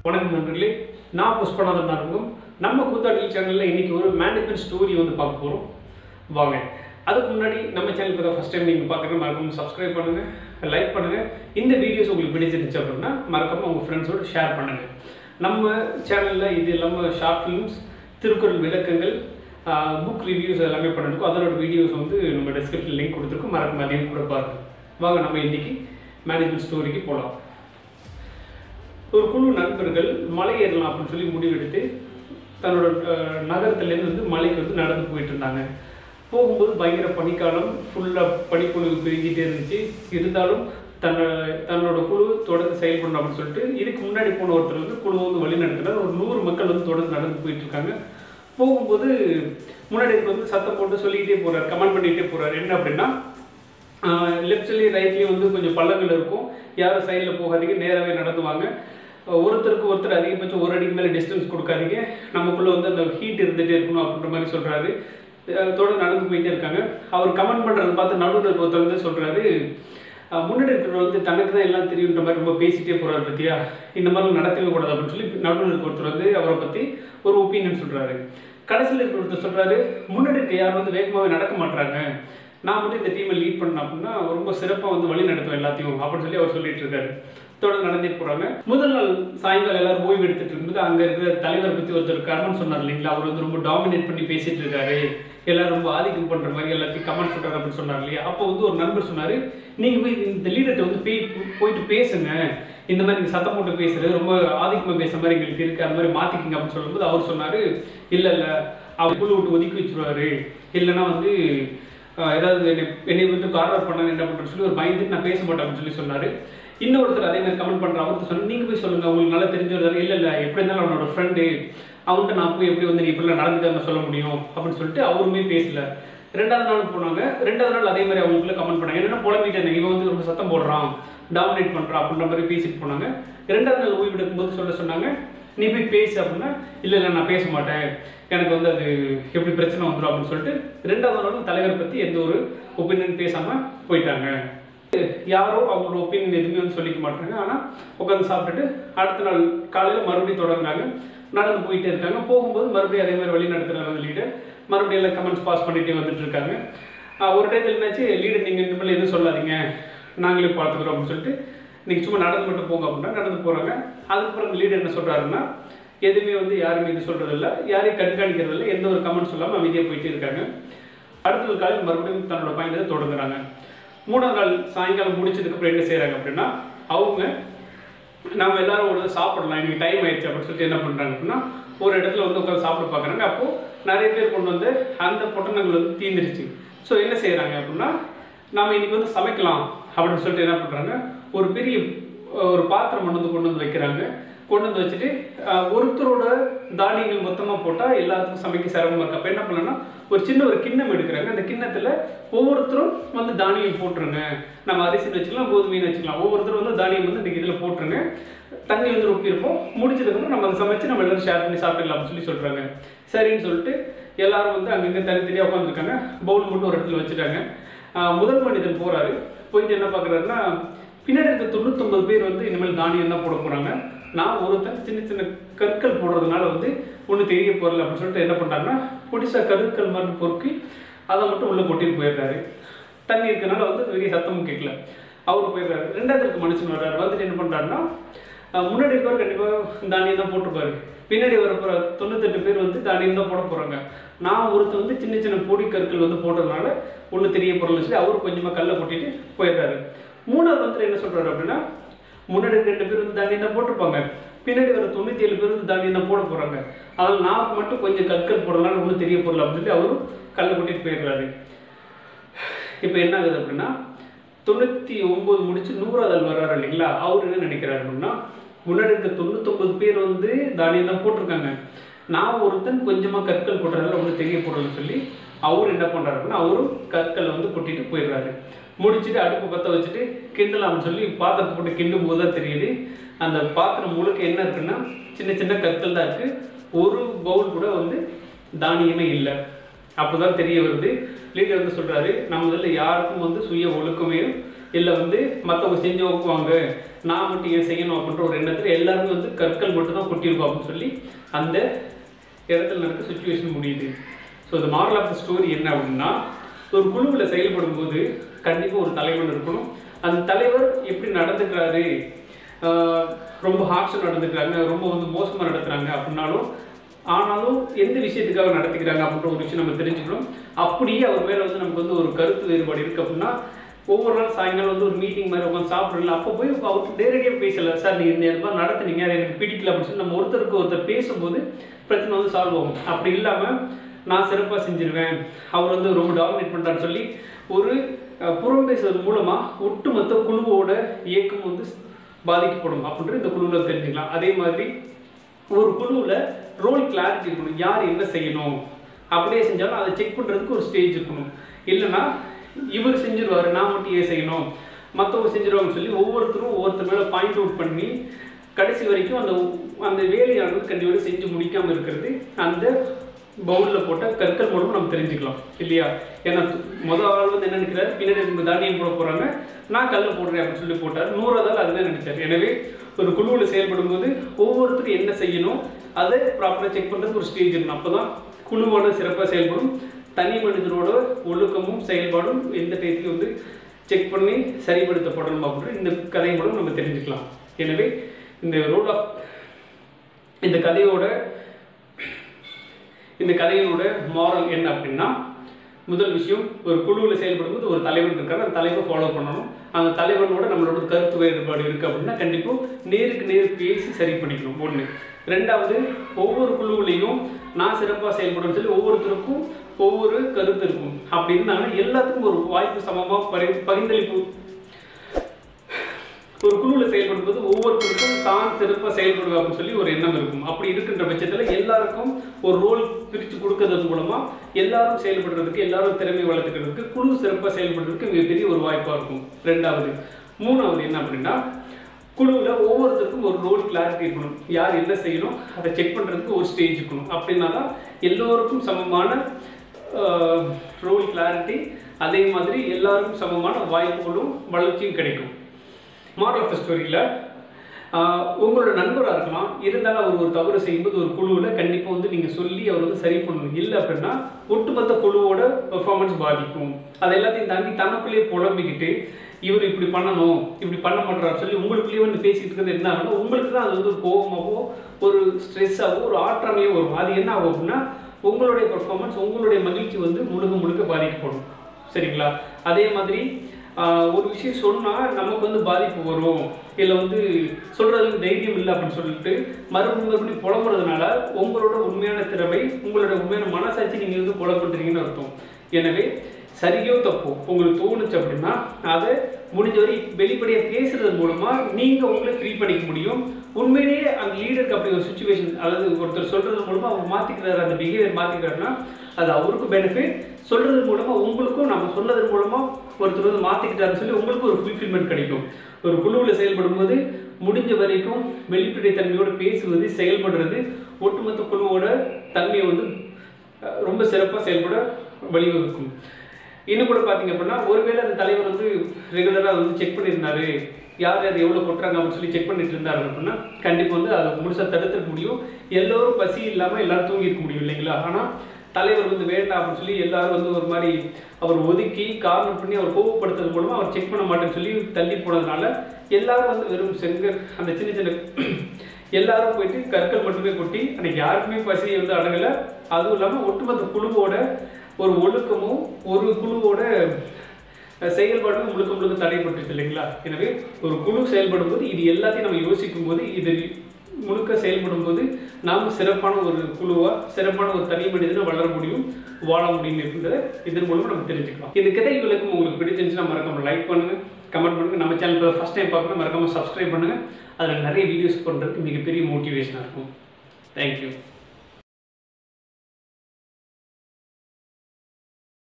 வணக்கம் நண்பர்களே நான் புஷ்பநாதன் இருக்கும் நம்ம கூத்தாடி சேனலில் இன்னைக்கு ஒரு மேனேஜ்மெண்ட் ஸ்டோரி வந்து பார்க்க போகிறோம் வாங்க அதுக்கு முன்னாடி நம்ம சேனல் இப்போ ஃபஸ்ட் டைம் நீங்கள் பார்க்குறது மறக்காம சப்ஸ்கிரைப் பண்ணுங்கள் லைக் பண்ணுங்கள் இந்த வீடியோஸ் உங்களுக்கு பிடிச்சிருந்துச்சு அப்படின்னா மறக்காம உங்கள் ஃப்ரெண்ட்ஸோடு ஷேர் பண்ணுங்கள் நம்ம சேனலில் இது இல்லாமல் ஷார்ட் ஃபிலிம்ஸ் திருக்குறள் விளக்கங்கள் புக் ரிவ்யூஸ் எல்லாமே பண்ணிருக்கோம் அதோட வீடியோஸ் வந்து நம்ம டிஸ்கிரிப்ஷன் லிங்க் கொடுத்துருக்கோம் மறக்காம அதையும் கூட பாருங்க வாங்க நம்ம இன்னைக்கு மேனேஜ்மெண்ட் ஸ்டோரிக்கு போகலாம் ஒரு குழு நண்பர்கள் மலை ஏறலாம் அப்படின்னு சொல்லி முடிவெடுத்து தன்னோட அஹ், நகரத்துலேருந்து வந்து மலைக்கு வந்து நடந்து போயிட்டு இருந்தாங்க போகும்போது பயங்கர பனிக்காலம் ஃபுல்லாக பனிப்பொழிவு பெருகிட்டே இருந்துச்சு இருந்தாலும் தன்னை தன்னோட குழு தொடர்ந்து செயல்படணும் அப்படின்னு சொல்லிட்டு இதுக்கு முன்னாடி போன ஒருத்தர் வந்து குழு வந்து வழி நடத்துகிறார் ஒரு நூறு மக்கள் வந்து தொடர்ந்து நடந்து போயிட்டு இருக்காங்க போகும்போது முன்னாடி இருக்க வந்து சத்தம் போட்டு சொல்லிக்கிட்டே போறாரு கமெண்ட் பண்ணிக்கிட்டே போறாரு என்ன அப்படின்னா லெஃப்ட் சைட்லேயும் ரைட்லேயும் வந்து கொஞ்சம் பள்ளங்கள் இருக்கும் யாரும் சைடில் போகாதீங்க நேராகவே நடந்து வாங்க அஹ் ஒருத்தருக்கு ஒருத்தர் அதிகபட்சம் ஒரு அடிக்கு மேலே டிஸ்டன்ஸ் கொடுக்காதீங்க நமக்குள்ள வந்து அந்த ஹீட் இருந்துகிட்டே இருக்கணும் அப்படின்ற மாதிரி சொல்கிறாரு தொடர்ந்து நடந்து போயிட்டே இருக்காங்க அவர் கமெண்ட் பண்ணுறத பார்த்து நடுவில் ஒருத்தர் வந்து சொல்கிறாரு முன்னாடி இருக்கிறவர் வந்து தனக்கு தான் எல்லாம் தெரியுன்ற மாதிரி ரொம்ப பேசிட்டே போகிறாரு பத்தியா இந்த மாதிரி நடத்தவே கூடாது அப்படின்னு சொல்லி நடுவில் இருக்க ஒருத்தர் வந்து அவரை பற்றி ஒரு ஒப்பீனியன் சொல்கிறாரு கடைசியில் இருக்கிற ஒருத்தர் சொல்கிறாரு முன்னாடி இருக்க யாரும் வந்து வேகமாகவே நடக்க மாட்டாங்க நான் மட்டும் இந்த டீமை லீட் பண்ணேன் அப்படின்னா ரொம்ப சிறப்பாக வந்து வழி நடத்துவேன் எல்லாத்தையும் அப்படின்னு சொல்லி அவர் சொல்லிட்டு இருக்காரு தொடர்ந்து நடந்தே போறாங்க முதல் நாள் சாயங்காலம் எல்லாரும் ஓய்வு எடுத்துட்டு இருக்கும்போது அங்க இருக்கிற தலைவர் பத்தி ஒருத்தர் கர்மன் சொன்னார் இல்லைங்களா அவர் வந்து ரொம்ப டாமினேட் பண்ணி பேசிட்டு இருக்காரு எல்லாரும் ரொம்ப ஆதிக்கம் பண்ற மாதிரி எல்லாத்தையும் கமெண்ட் சொல்றாரு அப்படின்னு சொன்னார் இல்லையா அப்போ வந்து ஒரு நண்பர் சொன்னாரு நீங்க போய் இந்த லீடர்கிட்ட வந்து போய் போயிட்டு பேசுங்க இந்த மாதிரி நீங்க சத்தம் போட்டு பேசுறது ரொம்ப ஆதிக்கமா பேசுற மாதிரி எங்களுக்கு இருக்கு அந்த மாதிரி மாத்திக்கிங்க அப்படின்னு சொல்லும்போது அவர் சொன்னாரு இல்ல இல்ல அவர் குழு விட்டு ஒதுக்கி வச்சிருவாரு இல்லைன்னா வந்து ஆஹ் ஏதாவது என்னை என்னை வந்து கார்னர் பண்ண என்ன பண்ணுறேன்னு சொல்லி ஒரு பயந்துட்டு நான் பேச மாட்டேன் அப்படின்னு சொல்லி சொன்னாரு இன்னொருத்தர் அதே மாதிரி கமெண்ட் பண்ற அவர்கிட்ட சொன்னா நீங்க போய் சொல்லுங்க உங்களுக்கு நல்லா தெரிஞ்சவர் இல்ல இல்ல எப்படி இருந்தாலும் அவனோட ஃப்ரெண்டு அவன்கிட்ட நான் போய் எப்படி வந்து நீ இப்படிலாம் நடந்துக்காம சொல்ல முடியும் அப்படின்னு சொல்லிட்டு அவருமே பேசல ரெண்டாவது நாள் போனாங்க ரெண்டாவது நாள் அதே மாதிரி அவங்களுக்குள்ள கமெண்ட் பண்ணாங்க என்னன்னா புலம்பிட்டு இருந்தாங்க இவன் வந்து ரொம்ப சத்தம் போடுறான் டாமினேட் பண்றான் அப்படின்ற மாதிரி பேசிட்டு போனாங்க ரெண்டாவது நாள் ஓய்வு எடுக்கும்போது சொல்ல சொன்னாங்க நீ போய் பேசு அப்படின்னா இல்லை இல்லை நான் பேச மாட்டேன் எனக்கு வந்து அது எப்படி பிரச்சனை வந்துடும் அப்படின்னு சொல்லிட்டு ரெண்டாவது நாளும் தலைவரை பற்றி எந்த ஒரு ஒப்பீனியன் பேசாமல் போயிட்டாங்க யாரோ அவங்களோட ஒப்பீனியன் எதுவுமே வந்து சொல்லிக்க மாட்டாங்க ஆனால் உட்காந்து சாப்பிட்டுட்டு அடுத்த நாள் காலையில் மறுபடியும் தொடங்குறாங்க நடந்து போயிட்டே இருக்காங்க போகும்போது மறுபடியும் அதே மாதிரி வழி நடத்துகிறாங்க அந்த லீடர் மறுபடியும் எல்லாம் கமெண்ட்ஸ் பாஸ் பண்ணிட்டே வந்துட்டு இருக்காங்க ஆஹ் ஒரு டைத்தில் என்னாச்சு லீடர் நீங்கள் இனிமேல் எதுவும் சொல்லாதீங்க நாங்களே பார்த்துக்குறோம் அப்படின்னு சொல்லிட்டு நீங்கள் சும்மா நடந்து மட்டும் போங்க அப்படின்னா நடந்து போகிறாங்க அதுக்கப்புறம் அந்த லீடர் என்ன சொல்கிறாருன்னா எதுவுமே வந்து யாருமே இது சொல்கிறதில்ல யாரையும் கண்காணிக்கிறதில்ல எந்த ஒரு கமெண்ட் சொல்லாமல் அமைதியாக போயிட்டே இருக்காங்க அடுத்த நாள் காலையில் மறுபடியும் தன்னோட பயணத்தை தொடங்குறாங்க மூணாவது நாள் சாயங்காலம் முடிச்சதுக்கப்புறம் என்ன செய்கிறாங்க அப்படின்னா அவங்க நம்ம எல்லாரும் ஒரு சாப்பிடலாம் இன்னைக்கு டைம் ஆயிடுச்சு அப்படின்னு சொல்லிட்டு என்ன பண்ணுறாங்க அப்படின்னா ஒரு இடத்துல வந்து உட்காந்து சாப்பிட பார்க்குறாங்க அப்போது நிறைய பேர் கொண்டு வந்து அந்த பொட்டணங்கள் வந்து தீந்துருச்சு ஸோ என்ன செய்கிறாங்க அப்படின்னா நம்ம இன்னைக்கு வந்து சமைக்கலாம் அப்படின்னு சொல்லிட்டு என்ன பண்ணுறாங்க ஒரு பெரிய அஹ், ஒரு பாத்திரம் கொண்டு வந்து கொண்டு வந்து வைக்கிறாங்க கொண்டு வந்து வச்சுட்டு அஹ், ஒருத்தரோட தானியங்கள் மொத்தமாக போட்டால் எல்லாத்துக்கும் சமைக்க சிரமமாக இருக்கு அப்போ என்ன பண்ணலாம்னா ஒரு சின்ன ஒரு கிண்ணம் எடுக்கிறாங்க அந்த கிண்ணத்தில் ஒவ்வொருத்தரும் வந்து தானியம் போட்டுருங்க நம்ம அரிசி வச்சுக்கலாம் கோதுமைன்னு வச்சுக்கலாம் ஒவ்வொருத்தரும் வந்து தானியம் வந்து இந்த இதில் போட்டுருங்க தண்ணி வந்து ரொப்பி இருப்போம் முடிச்சதுக்கப்புறம் நம்ம அதை சமைச்சு நம்ம எல்லாரும் ஷேர் பண்ணி சாப்பிட்டுக்கலாம் அப்படின்னு சொல்லி சொல்கிறாங்க சரின்னு சொல்லிட்டு எல்லாரும் வந்து அங்கங்கே தனித்தனியாக உட்காந்துருக்காங்க பவுல் மட்டும் ஒரு இடத்துல வச்சுட்டாங்க ஆஹ் முதல் மனிதன் போறாரு போயிட்டு என்ன பார்க்குறாருன்னா பின்னாடி இருக்க தொண்ணூத்தொம்பது பேர் வந்து இனிமேல் தானியம் தான் போட போகிறாங்க நான் ஒருத்தன் சின்ன சின்ன கற்கள் போடுறதுனால வந்து ஒன்றும் தெரிய போகல அப்படின்னு சொல்லிட்டு என்ன பண்ணுறாங்கன்னா பொடிசா கருக்கள் மாதிரி பொறுக்கி அதை மட்டும் உள்ளே கொட்டிட்டு போயிடுறாரு தண்ணி இருக்கனால வந்து பெரிய சத்தமும் கேட்கல அவர் போயிடுறாரு ரெண்டாவது இருக்க மனுஷன் வர்றாரு வந்துட்டு என்ன பண்ணுறாருன்னா அஹ் முன்னாடி இருக்கவர் கண்டிப்பாக தானியம் தான் போட்டிருப்பாரு பின்னாடி வர போகிற தொண்ணூத்தெட்டு பேர் வந்து தானியம் தான் போட போகிறாங்க நான் ஒருத்தர் வந்து சின்ன சின்ன பொடி கற்கள் வந்து போடுறதுனால ஒன்றும் தெரிய போகிறோம்னு சொல்லி அவர் கொஞ்சமாக கல்லை கொட்டிட்டு போயிடுறாரு மூணாவது வந்து என்ன சொல்கிறாரு அப்படின்னா முன்னாடி ரெண்டு பேர் வந்து தானியம் தான் போட்டிருப்பாங்க பின்னாடி வர தொண்ணூற்றி ஏழு பேர் வந்து தானியம் தான் போட போகிறாங்க அதனால் நான் மட்டும் கொஞ்சம் கற்கள் போடுறதுனால ஒன்றும் தெரிய போடல அப்படின்னு சொல்லி அவரும் கல்லை கொட்டிட்டு போயிடுறாரு இப்போ என்ன ஆகுது அப்படின்னா தொண்ணூற்றி ஒம்பது முடிச்சு நூறாவது ஆள் வர்றாரு இல்லைங்களா அவர் என்ன நினைக்கிறாரு அப்படின்னா முன்னாடி இருக்க தொண்ணூத்தொம்பது பேர் வந்து தானியம் தான் போட்டிருக்காங்க நான் ஒருத்தன் கொஞ்சமாக கற்கள் போடுறதால ஒன்றும் தெரிய போடுறதுன்னு சொல்லி அவர் என்ன பண்ணுறாரு அப்படின்னா அவரும் கற்களை வந்து கொட்டிட்டு போயிடுறாரு முடிச்சுட்டு அடுப்பு பற்ற வச்சுட்டு கிண்டலாம்னு சொல்லி பாத்திரத்தை போட்டு கிண்டும் போது தான் தெரியுது அந்த பாத்திரம் முழுக்க என்ன இருக்குன்னா சின்ன சின்ன கற்கள் தான் இருக்குது ஒரு பவுல் கூட வந்து தானியமே இல்லை அப்போதான் தெரிய வருது லீடர் வந்து சொல்றாரு நம்ம இதில் யாருக்கும் வந்து சுய ஒழுக்கமே இல்லை வந்து மற்றவங்க செஞ்சு வைக்குவாங்க நான் மட்டும் ஏன் செய்யணும் அப்படின்ற ஒரு எண்ணத்தில் எல்லாருமே வந்து கற்கள் மட்டும் தான் கொட்டியிருக்கோம் அப்படின்னு சொல்லி அந்த இடத்துல நடக்க சுச்சுவேஷன் முடியுது ஸோ இந்த மாரல் ஆஃப் த ஸ்டோரி என்ன அப்படின்னா ஒரு குழுவில் செயல்படும் போது கண்டிப்பாக ஒரு தலைவன் இருக்கணும் அந்த தலைவர் எப்படி நடந்துக்கிறாரு ஆஹ் ரொம்ப ஹார்ஷாக நடந்துக்கிறாங்க ரொம்ப வந்து மோசமாக நடத்துகிறாங்க அப்படின்னாலும் ஆனாலும் எந்த விஷயத்துக்காக நடத்திக்கிறாங்க அப்படின்ற ஒரு விஷயம் நம்ம தெரிஞ்சுக்கணும் அப்படியே அவர் மேலே வந்து நமக்கு வந்து ஒரு கருத்து வேறுபாடு இருக்குது அப்படின்னா ஒவ்வொரு நாள் சாயங்காலம் வந்து ஒரு மீட்டிங் மாதிரி உட்காந்து சாப்பிட்றல அப்போ போய் அவருக்கு நேரடியாக பேசல சார் நீங்கள் இந்த இடத்துல நடத்துனீங்க அது எனக்கு பிடிக்கல அப்படின்னு சொல்லி நம்ம ஒருத்தருக்கு ஒருத்தர் பேசும்போது பிரச்சனை வந்து சால்வ் ஆகும் அப்படி இல்லாமல் நான் சிறப்பாக செஞ்சிருவேன் அவர் வந்து ரொம்ப டாமினேட் பண்ணுறான்னு சொல்லி ஒரு அஹ், புறம் பேசுறது மூலமாக ஒட்டுமொத்த குழுவோட இயக்கம் வந்து பாதிக்கப்படும் அப்படின்றது இந்த குழுவில் தெரிஞ்சுக்கலாம் அதே மாதிரி ஒரு குழுவில் ரோல் கிளாரிட்டி இருக்கணும் யார் என்ன செய்யணும் அப்படியே செஞ்சாலும் அதை செக் பண்ணுறதுக்கு ஒரு ஸ்டேஜ் இருக்கணும் இல்லைன்னா இவர் செஞ்சிருவாரு நான் மட்டும் ஏன் செய்யணும் மற்றவங்க செஞ்சிருவாங்கன்னு சொல்லி ஒவ்வொருத்தரும் ஒவ்வொருத்தர் மேலே பாயிண்ட் அவுட் பண்ணி கடைசி வரைக்கும் அந்த அந்த வேலையானது கண்டிப்பாக செஞ்சு முடிக்காமல் இருக்கிறது அந்த பவுலில் போட்ட கற்கள் மூலமாக நம்ம தெரிஞ்சுக்கலாம் இல்லையா ஏன்னா து- முதல் ஆள் வந்து என்ன நினைக்கிறார் பின்னாடி இருந்து தானியம் போட போகிறாங்க நான் கல்ல போடுறேன் அப்படின்னு சொல்லி போட்டார் நூறாவது ஆள் அதுதான் நினைச்சார் எனவே ஒரு குழுவில் செயல்படும் போது ஒவ்வொருத்தரும் என்ன செய்யணும் அதை ப்ராப்பராக செக் பண்ணுறதுக்கு ஒரு ஸ்டேஜ் இருக்கணும் அப்போ தான் குழுவோட சிறப்பாக செயல்படும் தனி மனிதனோட ஒழுக்கமும் செயல்பாடும் எந்த டயத்துலையும் வந்து செக் பண்ணி சரிப்படுத்தப்படணும் அப்படின்ற இந்த கதை மூலம் நம்ம தெரிஞ்சுக்கலாம் எனவே இந்த ரோல் ஆஃப் இந்த கதையோட இந்த கதையினோட மாரல் என்ன அப்படின்னா முதல் விஷயம் ஒரு குழுவில் செயல்படும்போது ஒரு தலைவன் இருக்காரு அந்த தலைவர் ஃபாலோ பண்ணணும் அந்த தலைவனோட நம்மளோட கருத்து வேறுபாடு இருக்குது அப்படின்னா கண்டிப்பாக நேருக்கு நேர் பேசி சரி பண்ணிக்கணும் ஒன்று ரெண்டாவது ஒவ்வொரு குழுவிலையும் நான் சிறப்பாக செயல்படுன்னு சொல்லி ஒவ்வொருத்தருக்கும் ஒவ்வொரு கருத்து இருக்கும் அப்படி இருந்தாங்கன்னா எல்லாத்துக்கும் ஒரு வாய்ப்பு சமமாக பரி பகிர்ந்தளிப்பு ஒரு குழுவில் செயல்படும் போது ஒவ்வொருத்தருக்கும் தான் சிறப்பாக செயல்படுவா அப்படின்னு சொல்லி ஒரு எண்ணம் இருக்கும் அப்படி இருக்கின்ற பட்சத்தில் எல்லாருக்கும் ஒரு ரோல் பிரித்து கொடுக்கறது மூலமா எல்லாரும் செயல்படுறதுக்கு எல்லாரும் திறமை வளர்த்துக்கிறதுக்கு குழு சிறப்பாக செயல்படுறதுக்கு மிகப்பெரிய ஒரு வாய்ப்பாக இருக்கும் ரெண்டாவது மூணாவது என்ன அப்படின்னா குழுவில் ஒவ்வொருத்தருக்கும் ஒரு ரோல் கிளாரிட்டி இருக்கணும் யார் என்ன செய்யணும் அதை செக் பண்ணுறதுக்கு ஒரு ஸ்டேஜ் இருக்கணும் அப்படின்னா தான் எல்லோருக்கும் சமமான ரோல் கிளாரிட்டி அதே மாதிரி எல்லாருக்கும் சமமான வாய்ப்புகளும் வளர்ச்சியும் கிடைக்கும் மாரல் ஆஃப் த ஸ்டோரியில் உங்களோட நண்பராக இருக்கலாம் இருந்தாலும் அவர் ஒரு தவறு செய்யும்போது ஒரு குழுவில் கண்டிப்பாக வந்து நீங்கள் சொல்லி அவர் வந்து சரி பண்ணணும் இல்லை அப்படின்னா ஒட்டுமொத்த குழுவோட பெர்ஃபார்மன்ஸ் பாதிக்கும் அது எல்லாத்தையும் தாண்டி தனக்குள்ளேயே புலம்பிக்கிட்டு இவர் இப்படி பண்ணணும் இப்படி பண்ண மாட்டாரு சொல்லி உங்களுக்குள்ளேயே வந்து பேசிக்கிட்டு இருக்கிறது என்ன ஆகும்னா உங்களுக்கு தான் அது வந்து ஒரு கோபமாகவோ ஒரு ஸ்ட்ரெஸ்ஸாகவோ ஒரு ஆற்றாமையோ வரும் அது என்ன ஆகும் அப்படின்னா உங்களுடைய பெர்ஃபார்மன்ஸ் உங்களுடைய மகிழ்ச்சி வந்து முழுக்க முழுக்க பாதிக்கப்படும் சரிங்களா அதே மாதிரி ஆஹ், ஒரு விஷயம் சொன்னால் நமக்கு வந்து பாதிப்பு வரும் இல்லை வந்து சொல்கிறதுக்கு தைரியம் இல்லை அப்படின்னு சொல்லிட்டு மறுபடியும் மறுபடியும் புலம்புறதுனால உங்களோட உண்மையான திறமை உங்களோட உண்மையான மனசாட்சி நீங்கள் வந்து புலப்படுறீங்கன்னு அர்த்தம் எனவே சரியோ தப்போ உங்களுக்கு தோணுச்சு அப்படின்னா அதை முடிஞ்ச வரை வெளிப்படையாக பேசுறது மூலமா நீங்க உங்களை ஃப்ரீ பண்ணிக்க முடியும் உண்மையிலேயே அந்த லீடருக்கு அப்படி ஒரு சுச்சுவேஷன் அதாவது ஒருத்தர் சொல்றது மூலமா அவர் மாத்திக்கிறாரு அந்த பிஹேவியர் மாத்திக்கிறாருன்னா அது அவருக்கும் பெனிஃபிட் சொல்றது மூலமா உங்களுக்கும் நம்ம சொன்னது மூலமா ஒருத்தர் வந்து மாத்திக்கிட்டாருன்னு சொல்லி உங்களுக்கு ஒரு ஃபுல்ஃபில்மெண்ட் கிடைக்கும் ஒரு குழுவில் செயல்படும் போது முடிஞ்ச வரைக்கும் வெளிப்படைத்தன்மையோடு பேசுவது செயல்படுறது ஒட்டுமொத்த குழுவோட தன்மையை வந்து அஹ், ரொம்ப சிறப்பாக செயல்பட வழிவகுக்கும் இன்னும் கூட பார்த்தீங்க அப்படின்னா ஒருவேளை அந்த தலைவர் வந்து ரெகுலராக வந்து செக் பண்ணியிருந்தாரு யார் யார் எவ்வளோ கொட்டுறாங்க அப்படின்னு சொல்லி செக் பண்ணிட்டு இருந்தாரு அப்படின்னா கண்டிப்பாக வந்து அதை முழுசாக தடுத்துக்க முடியும் எல்லோரும் பசி இல்லாமல் எல்லாரும் தூங்கியிருக்க முடியும் இல்லைங்களா ஆனால் தலைவர் வந்து வேண்டாம் அப்படின்னு சொல்லி எல்லாரும் வந்து ஒரு மாதிரி அவர் ஒதுக்கி காரணம் பண்ணி அவர் கோபப்படுத்துறது மூலமாக அவர் செக் பண்ண மாட்டேன்னு சொல்லி தள்ளி போனதுனால எல்லாரும் வந்து வெறும் செங்கல் அந்த சின்ன சின்ன எல்லாரும் போயிட்டு கற்கள் மட்டுமே கொட்டி அன்னைக்கு யாருக்குமே பசி வந்து அடங்கலை அதுவும் இல்லாமல் ஒட்டுமொத்த குழுவோட ஒரு ஒழுக்கமும் ஒரு குழுவோட அஹ், செயல்பாடும் முழுக்க முழுக்க தடைப்பட்டுச்சு இல்லைங்களா எனவே ஒரு குழு செயல்படும் போது இது எல்லாத்தையும் நம்ம யோசிக்கும் போது இது முழுக்க செயல்படும் போது நாம் சிறப்பான ஒரு குழுவா சிறப்பான ஒரு தனி மனிதனை வளர முடியும் வாழ முடியும் அப்படின்றத இதன் மூலமா நம்ம தெரிஞ்சுக்கலாம் இந்த கதை விளக்கம் உங்களுக்கு பிடிச்சிருந்துச்சுன்னா மறக்காம லைக் பண்ணுங்க கமெண்ட் பண்ணுங்க நம்ம சேனல் ஃபர்ஸ்ட் டைம் பார்க்கணும் மறக்காம சப்ஸ்கிரைப் பண்ணுங்க அதில் நிறைய வீடியோஸ் பண்ணுறதுக்கு மிகப்பெரிய மோட்டிவேஷனாக இருக்கும் தேங்க்யூ